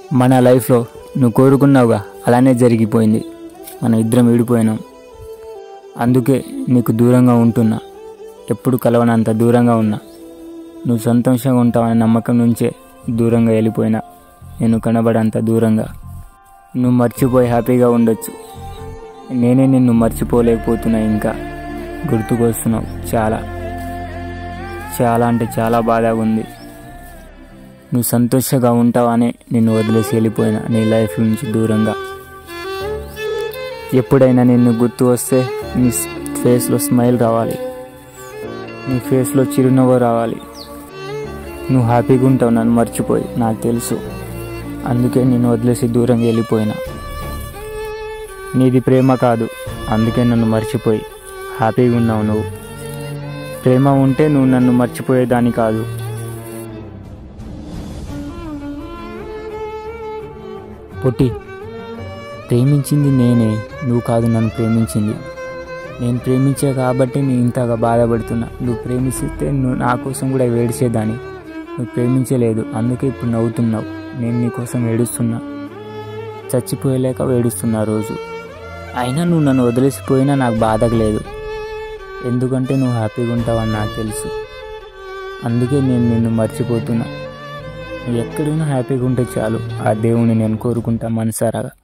మన లైఫ్లో నువ్వు కోరుకున్నావుగా అలానే జరిగిపోయింది మనం ఇద్దరం విడిపోయినాం అందుకే నీకు దూరంగా ఉంటున్నా ఎప్పుడు కలవనంత దూరంగా ఉన్నా నువ్వు సంతోషంగా ఉంటావనే నమ్మకం నుంచే దూరంగా వెళ్ళిపోయినా నేను కనబడంత దూరంగా నువ్వు మర్చిపోయి హ్యాపీగా ఉండొచ్చు నేనే నిన్ను మర్చిపోలేకపోతున్నా ఇంకా గుర్తుకొస్తున్నావు చాలా చాలా అంటే చాలా బాధగా ఉంది నువ్వు సంతోషంగా ఉంటావని నిన్ను వదిలేసి వెళ్ళిపోయినా నీ లైఫ్ నుంచి దూరంగా ఎప్పుడైనా నిన్ను గుర్తు వస్తే నీ ఫేస్లో స్మైల్ రావాలి నీ ఫేస్లో చిరునవ్వు రావాలి నువ్వు హ్యాపీగా ఉంటావు నన్ను మర్చిపోయి నాకు తెలుసు అందుకే నేను వదిలేసి దూరంగా వెళ్ళిపోయినా నీది ప్రేమ కాదు అందుకే నన్ను మర్చిపోయి హ్యాపీగా ఉన్నావు నువ్వు ప్రేమ ఉంటే నువ్వు నన్ను మర్చిపోయేదాన్ని కాదు పొట్టి ప్రేమించింది నేనే నువ్వు కాదు నన్ను ప్రేమించింది నేను ప్రేమించా కాబట్టి నేను ఇంతగా బాధపడుతున్నా నువ్వు ప్రేమిస్తే నువ్వు నా కోసం కూడా ఏడిచేదాన్ని నువ్వు ప్రేమించలేదు అందుకే ఇప్పుడు నవ్వుతున్నావు నేను నీ కోసం ఏడుస్తున్నా చచ్చిపోయలేక ఏడుస్తున్నా రోజు అయినా నువ్వు నన్ను వదిలేసిపోయినా నాకు బాధగా లేదు ఎందుకంటే నువ్వు హ్యాపీగా ఉంటావని నాకు తెలుసు అందుకే నేను నిన్ను మర్చిపోతున్నా నువ్వు ఎక్కడున్నా హ్యాపీగా ఉంటే చాలు ఆ దేవుని నేను కోరుకుంటా మనసారాగా